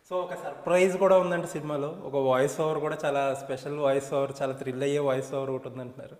So ఒక surprise కూడా ఉందంటే సినిమాలో ఒక వాయిస్ ఓవర్ కూడా చాలా స్పెషల్ వాయిస్ ఓవర్ చాలా థ్రిల్ అయ్యే వాయిస్ ఓవర్ ఒకటి ఉందంటున్నారు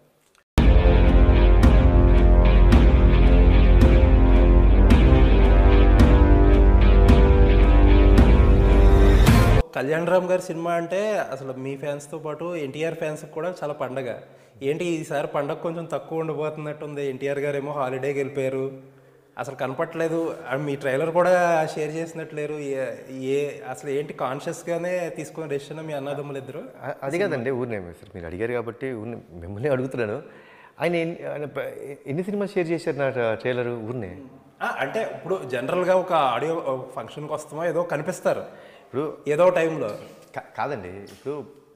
కళ్యాణ్ రామ్ గారి సినిమా అంటే అసలు మీ ఫ్యాన్స్తో పాటు ఎన్టీఆర్ ఫ్యాన్స్కి కూడా చాలా పండగ ఏంటి ఈసారి పండగ కొంచెం తక్కువ ఉండిపోతున్నట్టుంది ఎన్టీఆర్ గారు ఏమో హాలిడేకి వెళ్ళిపోయారు అసలు కనపట్లేదు అండ్ మీ ట్రైలర్ కూడా షేర్ చేసినట్లేరు ఏ- ఏ అసలు ఏంటి కాన్షియస్గానే తీసుకున్న డెసిషన్ మీ అన్నదమ్ములు ఇద్దరు అ- అది కాదండి ఊరినే సార్ మీరు అడిగారు కాబట్టి ఊరినే మిమ్మల్ని అడుగుతున్నాను ఆయన ఎన్ని- ఆయన ప- ఎన్ని సినిమాలు షేర్ చేశారు నా ట్రైలర్ ఊరినే ఆ, అంటే ఇప్పుడు జనరల్గా ఒక ఆడియో ఫంక్షన్కి వస్తామో ఏదో కనిపిస్తారు ఇప్పుడు ఏదో టైంలో కా- కాదండి ఇప్పుడు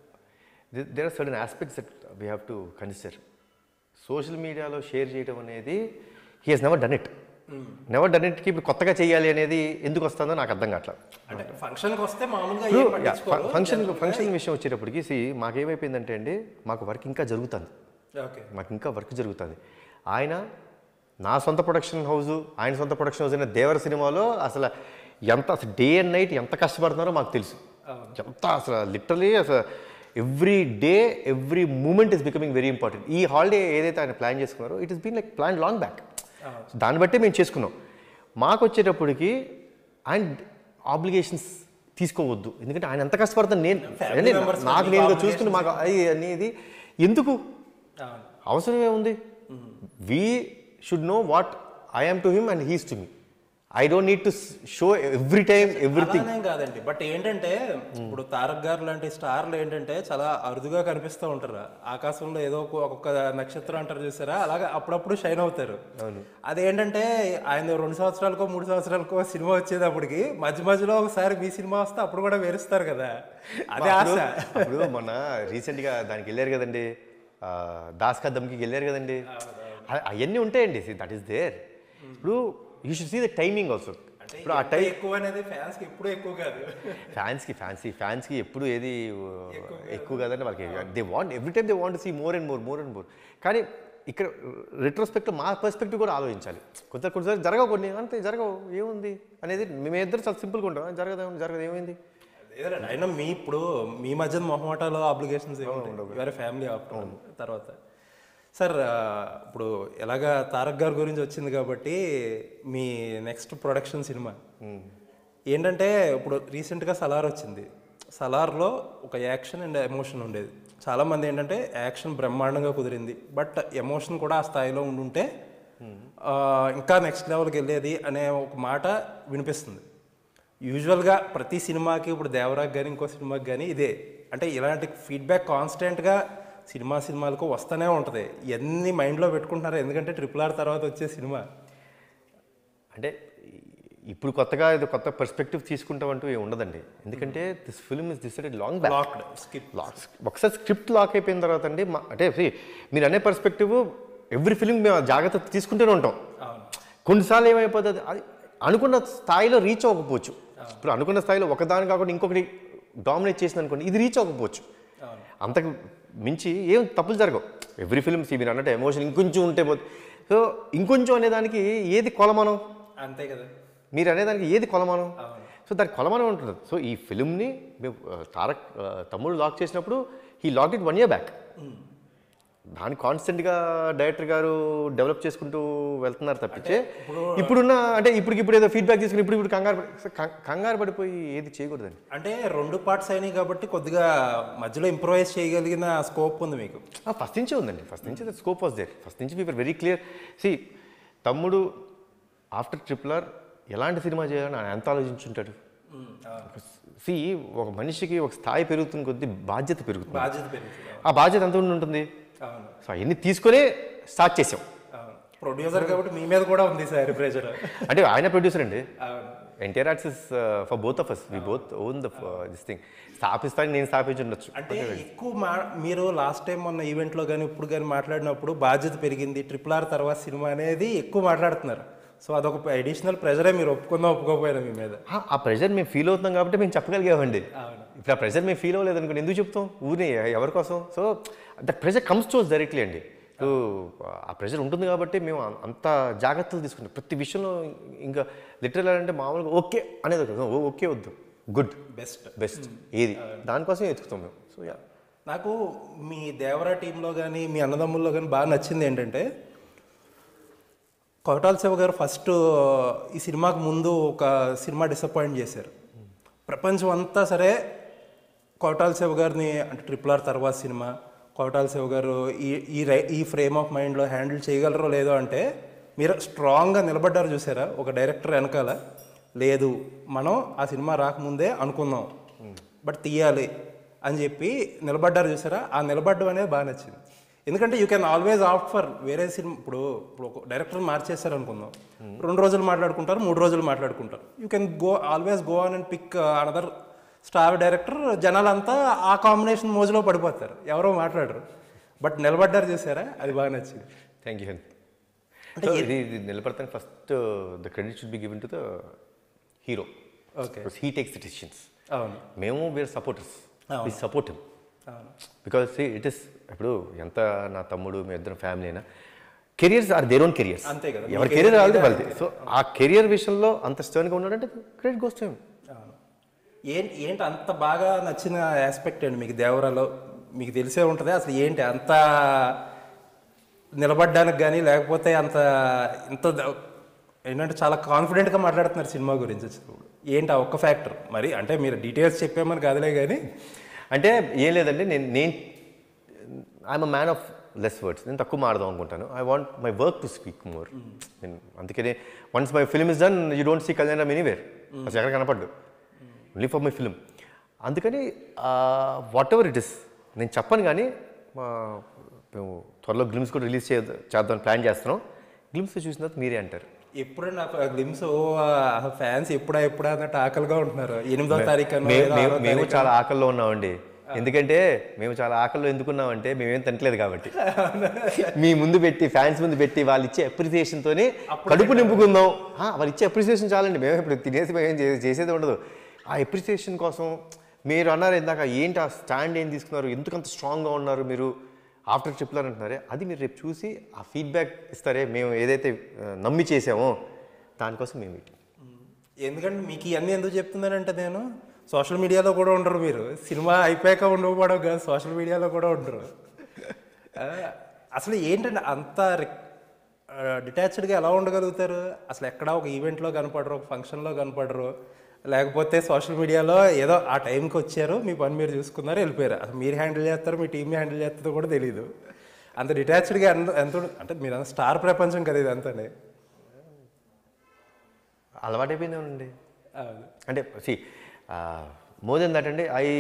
there are certain aspects that we have to consider social మీడియాలో షేర్ చేయడం అనేది he he's never done it never done ఇట్కి ఇప్పుడు కొత్తగా చేయాలి అనేది ఎందుకు వస్తుందో నాకు అర్థం కావట్లేదు అంటే ఫంక్షన్కి వస్తే మామూలుగా ఏం ఇప్పుడు పట్టించుకోరు. ఫంక్షన్ ఫంక్షన్ విషయం వచ్చేటప్పటికి సి మాకేమైపోయిందంటే అండి మాకు వర్క్ ఇంకా జరుగుతుంది ఓకే మాకు ఇంకా వర్క్ జరుగుతుంది ఆయన నా సొంత ప్రొడక్షన్ హౌస్ ఆయన సొంత ప్రొడక్షన్ హౌస్ అయిన దేవర సినిమాలో అసలు ఎంత అసలు డే అండ్ నైట్ ఎంత కష్టపడుతున్నారో మాకు తెలుసు ఎంత అసలు లిటరలీ అసలు every day every moment is becoming very important ఈ హాలిడే ఏదైతే ఆయన ప్లాన్ చేసుకున్నారో it is been like plan long back దాన్ని బట్టే మేము చేసుకున్నాం మాకు వచ్చేటప్పటికి ఆయన ఆబ్లిగేషన్స్ తీసుకోవద్దు ఎందుకంటే ఆయన ఎంత కష్టపడతాను నేను Family అంటే members నాకు మీకు నేను చూసుకుని మాకు అది అనేది ఎందుకు అవును అవసరం ఏముంది we should know what I'm to him and he's to me I don't need to show every time everything అలానే కాదండి బట్ ఏంటంటే ఇప్పుడు తారక్ గారు లాంటి స్టార్లు ఏంటంటే చాలా అరుదుగా కనిపిస్తూ ఉంటారు ఆకాశంలో ఏదో ఒక- ఒక్కొక్క నక్షత్రం అంటారు చూసారా అలాగా అప్పుడప్పుడు షైన్ అవుతారు అదేంటంటే ఆయన రెండు సంవత్సరాలకో మూడు సంవత్సరాలకో సినిమా వచ్చేటప్పటికి మధ్య మధ్యలో ఒకసారి మీ సినిమా వస్తే అప్పుడు కూడా వేరుస్తారు కదా అదే ఆశ ఇప్పుడు మొన్న రీసెంట్గా దానికి వెళ్ళారు కదండి ఆ, దాస్ కదమ్కి వెళ్ళారు కదండి అవన్నీ ఉంటాయండి దట్ ఈస్ దేర్ ఇప్పుడు you should see the timing also ఇప్పుడు ఆ టైం ఎక్కువ అనేది ఫ్యాన్స్ కి ఎప్పుడు ఎక్కువ కాదు ఫ్యాన్స్కి ఫ్యాన్సీ ఫ్యాన్స్కి ఎప్పుడు ఏది ఎక్కువ కదండి వాళ్ళకి they want every time they want see more and more more and more కానీ ఇక్కడ రెట్రోస్పెక్ట్ మా పర్స్పెక్టివ్ కూడా ఆలోచించాలి కొంత కొంచెం జరగవు కొన్ని అంతే జరగవు ఏముంది అనేది మేమిద్దరు చాలా సింపుల్గా ఉంటాం జరగదు జరగదు ఏమైంది ఏదండి అయినా మీ ఇప్పుడు మీ మధ్య మొహమాటాలు ఆబ్లిగేషన్స్ వేరే ఫ్యామిలీ తర్వాత సార్ ఆ, ఇప్పుడు ఎలాగా తారక్ గారి గురించి వచ్చింది కాబట్టి మీ నెక్స్ట్ ప్రొడక్షన్ సినిమా ఏంటంటే ఇప్పుడు రీసెంట్గా సలార్ వచ్చింది సలార్లో ఒక యాక్షన్ అండ్ ఎమోషన్ ఉండేది చాలామంది ఏంటంటే యాక్షన్ బ్రహ్మాండంగా కుదిరింది బట్ ఎమోషన్ కూడా ఆ స్థాయిలో ఉండుంటే ఆ, ఇంకా నెక్స్ట్ లెవెల్కి వెళ్ళేది అనే ఒక మాట వినిపిస్తుంది యూజువల్గా ప్రతి సినిమాకి ఇప్పుడు దేవరాకి కానీ ఇంకో సినిమాకి కానీ ఇదే అంటే ఇలాంటి ఫీడ్బ్యాక్ కాన్స్టెంట్గా సినిమా సినిమాలకు వస్తూనే ఉంటుంది ఎన్ని మైండ్లో పెట్టుకుంటున్నారు ఎందుకంటే ట్రిపుల్ ఆర్ తర్వాత వచ్చే సినిమా అంటే ఇప్పుడు కొత్తగా ఇది కొత్త పర్స్పెక్టివ్ తీసుకుంటామంటూ ఏమి ఉండదండి ఎందుకంటే this film is decided long back locked script locks ఒకసారి స్క్రిప్ట్ లాక్ అయిపోయిన తర్వాత అండి మా- అంటే see, మీరు అనే పర్స్పెక్టివ్ ఎవ్రీ ఫిలిం మేము ఆ జాగ్రత్త తీసుకుంటూనే ఉంటాం అవును కొన్నిసార్లు ఏమైపోతుంది అది అనుకున్న స్థాయిలో రీచ్ అవ్వకపోవచ్చు ఇప్పుడు అనుకున్న స్థాయిలో ఒకదాని కాకుండా ఇంకొకటి డామినేట్ చేసింది అనుకోండి ఇది రీచ్ అవ్వకపోవచ్చు అవును అంతకు మించి ఏం తప్పులు జరగవు ఎవ్రీ ఫిల్మ్ సీ మీరు అన్నట్టు ఎమోషన్ ఇంకొంచెం ఉంటే పోతే సో ఇంకొంచెం అనేదానికి ఏది కొలమానం అంతే కదా మీరు అనేదానికి ఏది కొలమానం అవును. సో దానికి కొలమానం ఉంటుంది సో ఈ ఫిల్మ్ని మేము ఆ, తారక్ ఆ, తమ్ముడు లాక్ చేసినప్పుడు ఈ lock it one year back దాన్ని కాన్స్టెంట్గా డైరెక్టర్ గారు డెవలప్ చేసుకుంటూ వెళ్తున్నారు తప్పించే ఇప్పుడున్న అంటే ఇప్పటికి ఇప్పుడు ఏదో ఫీడ్బ్యాక్ తీసుకుని ఇప్పుడు ఇప్పుడు కంగారు పడి- సో కం- కంగారు పడిపోయి ఏది చేయకూడదండి అంటే రెండు పార్ట్స్ అయినాయి కాబట్టి కొద్దిగా మధ్యలో ఇంప్రూవైజ్ చేయగలిగిన స్కోప్ ఉంది మీకు ఫస్ట్ నుంచే ఉందండి ఫస్ట్ నుంచి స్కోప్ వాస్ దేర్ ఫస్ట్ నుంచి వీఆర్ వెరీ క్లియర్ సి తమ్ముడు ఆఫ్టర్ ట్రిపుల్ ఆర్ ఎలాంటి సినిమా చేయాలని ఆయన ఎంత ఆలోచించుంటాడు సి ఒక మనిషికి ఒక స్థాయి పెరుగుతున్న కొద్దీ బాధ్యత పెరుగుతుంది బాధ్యత పెరుగుతుంది ఆ బాధ్యత ఎంత ఉండి ఉంటుంది అవును సో అవన్నీ తీసుకునే స్టార్ట్ చేసాం అవును ప్రొడ్యూసర్ కాబట్టి మీ మీద కూడా ఉంది సార్ ప్రెషర్ అంటే ఆయన ప్రొడ్యూసర్ అండి అవును NTR arts is for both of us we both own the this thing స్థాపిస్తాను నేను స్థాపించి ఉండొచ్చు అంటే ఎక్కువ మా మీరు లాస్ట్ టైం మొన్న ఈవెంట్లో కానీ ఇప్పుడు కానీ మాట్లాడినప్పుడు బాధ్యత పెరిగింది ట్రిపుల్ ఆర్ తర్వాత సినిమా అనేది ఎక్కువ మాట్లాడుతున్నారు సో అదొక అడిషనల్ ప్రెజరే మీరు ఒప్పుకుందా ఒప్పుకోకపోయినా మీ మీద ఆ- ఆ ప్రెషర్ మేము ఫీల్ అవుతున్నాం కాబట్టి మేము చెప్పగలిగామండి అవును. ఇప్పుడు ఆ ప్రెషర్ మేము ఫీల్ అవ్వలేదు అనుకోండి ఎందుకు చెప్తాం ఊరిని ఎవరి కోసం so that pressure comes to directly అండి సో ఆ ప్రెషర్ ఉంటుంది కాబట్టి మేము అం- అంత జాగ్రత్తలు తీసుకుంటాం ప్రతి విషయంలో ఇంకా లిటరల్ అంటే మామూలుగా ఓకే అనేది ఒకటి. ఓ- ఓకే వద్దు గుడ్ బెస్ట్ బెస్ట్ ఏది దానికోసం ఎత్తుకుతాం మేము సో యా నాకు మీ దేవరా టీంలో కానీ మీ అన్నదమ్ముల్లో కానీ బాగా నచ్చింది ఏంటంటే కొరటాల శివ గారు ఫస్ట్ ఈ సినిమాకు ముందు ఒక సినిమా డిసప్పాయింట్ చేశారు ప్రపంచం అంతా సరే కొరటాల శివ గారిని అంటే ట్రిపుల్ ఆర్ తర్వాత సినిమా కొరటాల శివ గారు ఈ ఈ రై ఈ ఫ్రేమ్ ఆఫ్ మైండ్లో హ్యాండిల్ చేయగలరో లేదో అంటే మీరు స్ట్రాంగ్గా నిలబడ్డారు చూసారా ఒక డైరెక్టర్ వెనకాల లేదు మనం ఆ సినిమా రాకముందే అనుకున్నాం బట్ తీయాలి అని చెప్పి నిలబడ్డారు చూసారా ఆ నిలబడ్డం అనేది బాగా నచ్చింది ఎందుకంటే you can always opt for వేరే సినిమా ఇప్పుడు ఇప్పుడు ఒక డైరెక్టర్ మార్చేస్తారు అనుకుందాం రెండు రోజులు మాట్లాడుకుంటారు మూడు రోజులు మాట్లాడుకుంటారు you can go always go on and pick another star director జనాలంతా ఆ కాంబినేషన్ మోజులో పడిపోతారు ఎవరో మాట్లాడరు బట్ నిలబడ్డారు చూసారా అది బాగా నచ్చింది థ్యాంక్ యూ అంటే ఇది ఇది నిలబడతాను first the credit should be given to the hero okay he takes the decisions అవును మేము we're supporters we support him అవును బికాస్ ఇట్ ఇస్ ఇప్పుడు ఎంత నా తమ్ముడు మీ ఇద్దరు ఫ్యామిలీ అయినా careers are their own careers అంతే కదా. ఎవరి మీ కెరియర్ career వాళ్ళది మీదే వాళ్ళది సో ఆ కెరియర్ విషయంలో అంత స్టర్న్గా ఉన్నాడంటే క్రెడిట్ గోస్ టు హిమ్ అవును ఏంటి ఏంటి అంత బాగా నచ్చిన ఆస్పెక్ట్ అండి మీకు దేవరాలో మీకు తెలిసే ఉంటుంది అసలు ఏంటి అంత నిలబడ్డానికి కానీ లేకపోతే అంత ఇంత ద- ఏంటంటే చాలా కాన్ఫిడెంట్గా మాట్లాడుతున్నారు సినిమా గురించి వచ్చినప్పుడు ఏంటి ఆ ఒక్క ఫ్యాక్టర్ మరి అంటే మీరు డీటెయిల్స్ చెప్పామని కాదులే కానీ అంటే ఏం లేదండి నేను నేను I'm a man of less words నేను తక్కువ మాడదాం అనుకుంటాను I want my work to speak more నేను అందుకనే once my film is done you don't see కళ్యాణం ఎనీవేర్ అసలు ఎక్కడ కనపడ్డు ఓన్లీ ఫర్ మై ఫిల్మ్ అందుకని వాట్ ఎవర్ ఇట్ ఇస్ నేను చెప్పను కానీ మా మేము త్వరలో గ్లిమ్స్ కూడా రిలీజ్ చేద్దాం చేద్దామని ప్లాన్ చేస్తున్నాం గ్లిమ్స్ చూసిన తర్వాత మీరే అంటారు ఎప్పుడు నాకు గ్లిమ్స్ ఓ ఫ్యాన్స్ ఎప్పుడా ఎప్పుడా అన్నట్టు ఆకలిగా ఉంటున్నారు ఎనిమిదో తారీఖు అనో మే- ఏదో మేము ఆరో మేము తారీఖు చాలా ఆకల్లో ఉన్నామండి ఎందుకంటే మేము చాలా ఆకల్లో ఎందుకున్నామంటే మేమేం తినట్లేదు కాబట్టి మీ ముందు పెట్టి ఫ్యాన్స్ ముందు పెట్టి వాళ్ళు ఇచ్చే appreciation తోనే కడుపు నింపుకుందాం ఆ, వాళ్ళు ఇచ్చే అప్రిసియేషన్ చాలండి మేము ఇప్పుడు తినేసి మేము ఏం చే- చేసేది ఉండదు ఆ అప్రిసియేషన్ కోసం మీరు అన్నారు ఇందాక ఏంటి ఆ స్టాండ్ ఏం తీసుకున్నారు ఎందుకు అంత స్ట్రాంగ్గా ఉన్నారు మీరు ఆఫ్టర్ ట్రిప్లర్ అంటున్నారే అది మీరు రేపు చూసి ఆ ఫీడ్బ్యాక్ ఇస్తారే మేము ఏదైతే ఆ, నమ్మి చేసామో దానికోసం మేము ఇటు ఎందుకంటే మీకు ఇవన్నీ ఎందుకు చెప్తున్నానంటే నేను సోషల్ మీడియాలో కూడా ఉండరు మీరు సినిమా అయిపోయాక ఉండకపోవడం కాదు సోషల్ మీడియాలో కూడా ఉండరు ఆ, అసలు ఏంటంటే అంత డిటాచ్డ్గా ఎలా ఉండగలుగుతారు అసలు ఎక్కడ ఒక ఈవెంట్లో కనపడరు ఒక ఫంక్షన్లో కనపడరు లేకపోతే సోషల్ మీడియాలో ఏదో ఆ టైంకి వచ్చారు మీ పని మీరు చూసుకున్నారు వెళ్ళిపోయారు అసలు మీరు హ్యాండిల్ చేస్తారు మీ టీం హ్యాండిల్ చేస్తుందో కూడా తెలియదు అంత డిటాచ్డ్గా ఎంత ఎంత అంటే మీరు అంత స్టార్ ప్రపంచం కదా ఇది అంతానే అలవాటైపోయిందేమండి అవును. అంటే సి మోర్ దెన్ దట్ అండి I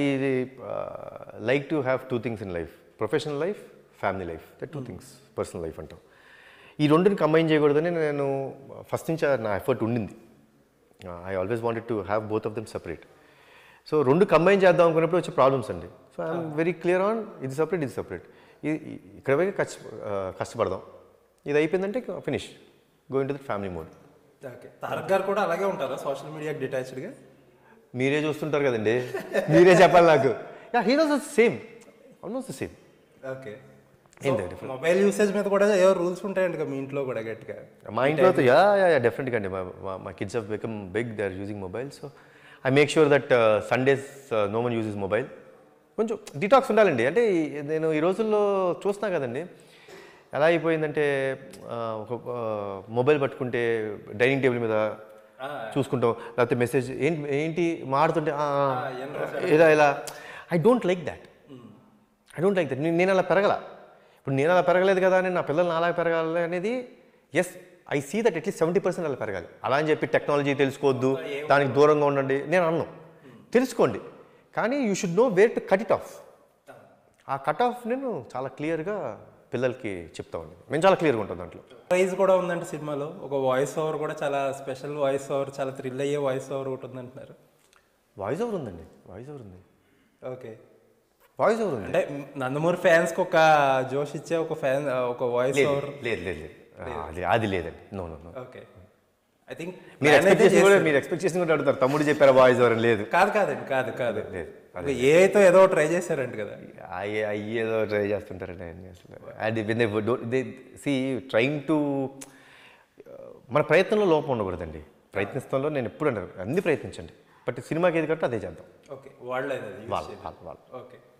like to have two things in life professional life family life that two things personal life అంటాం ఈ రెండుని కంబైన్ చేయకూడదని నేను ఫస్ట్ నుంచి నా ఎఫర్ట్ ఉండింది I always wanted to have both of them separate so రెండు combine చేద్దాం అనుకున్నప్పుడు వచ్చే ప్రాబ్లమ్స్ అండి so I'm very clear on ఇది సపరేట్ ఇది సపరేట్ ఇది ఇక్కడ పోయి కష్ట ఆ, కష్టపడదాం ఇది అయిపోయిందంటే finish going to the family mode okay Tarak గారు కూడా అలాగే ఉంటారా సోషల్ మీడియాకి డిటాచ్డ్గా మీరే చూస్తుంటారు కదండి మీరే చెప్పాలి నాకు yeah he was same almost same okay ఏంటి మొబైల్ యూసేజ్ మీద కూడా ఏవో రూల్స్ ఉంటాయండి కదా మీ ఇంట్లో కూడా గట్టిగా మా ఇంట్లో అయితే యా యా యా డెఫినెట్గా అండి మా మా kids have become big they are using mobile so I make sure that Sundays no one uses mobile కొంచెం డిటాక్స్ ఉండాలండి అంటే ఈ- నేను ఈ రోజుల్లో చూస్తున్నా కదండి ఎలా అయిపోయిందంటే ఆ, ఒక మొబైల్ పట్టుకుంటే డైనింగ్ టేబుల్ మీద చూసుకుంటాం లేకపోతే మెసేజ్ ఏంటి ఏంటి మాడుతుంటే ఆ, ఆ, ఇలా ఇలా I don't like that I don't like that నేను అలా పెరగల ఇప్పుడు నేను అలా పెరగలేదు కదా అని నా పిల్లలు అలా పెరగాలి అనేది yes I see that at least seventy percent అలా పెరగాలి అలా అని చెప్పి టెక్నాలజీ తెలుసుకోవద్దు దానికి దూరంగా ఉండండి నేను అన్నాను తెలుసుకోండి కానీ you should know where to cut it off ఆ కట్ ఆఫ్ నేను చాలా క్లియర్గా పిల్లలకి చెప్తామండి మేము చాలా క్లియర్గా ఉంటాం దాంట్లో ప్రైజ్ కూడా ఉందంట సినిమాలో ఒక వాయిస్ ఓవర్ కూడా చాలా స్పెషల్ వాయిస్ ఓవర్ చాలా థ్రిల్ అయ్యే వాయిస్ ఓవర్ ఒకటి ఉందంటున్నారు వాయిస్ ఓవర్ ఉందండి వాయిస్ ఓవర్ ఉంది ఓకే వాయిస్ ఓవర్ ఉంది అంటే నందమూరి ఫ్యాన్స్కి ఒక జోష్ ఇచ్చే ఒక ఫ్యాన్ ఒక వాయిస్ లేదు ఓవర్ లేదు లేదు లేదు ఆ, అది అది లేదండి no no no okay I think మీరు ఎక్స్పెక్ట్ చేసి కూడా మీరు ఎక్స్పెక్ట్ చేసి కూడా అడుగుతారు తమ్ముడు చెప్పారా వాయిస్ ఓవర్ లేదు కాదు కాదండి కాదు కాదు లేదు ఒక ఏ అయితే ఏదో ట్రై చేశారంట కదా అయ్యే అయ్యేదో ట్రై చేస్తుంటారండి ఆయన అసలు అది they they see trying to మన ప్రయత్నంలో లోపం ఉండకూడదండి ప్రయత్నిస్తంలో నేను ఎప్పుడు అంటారు అన్ని ప్రయత్నించండి బట్ సినిమాకి ఏది కట్టో అదే చేద్దాం ఓకే వాళ్ళే అది use వాళ్ళు చేయాలి. వాళ్ళు వాళ్ళు ఓకే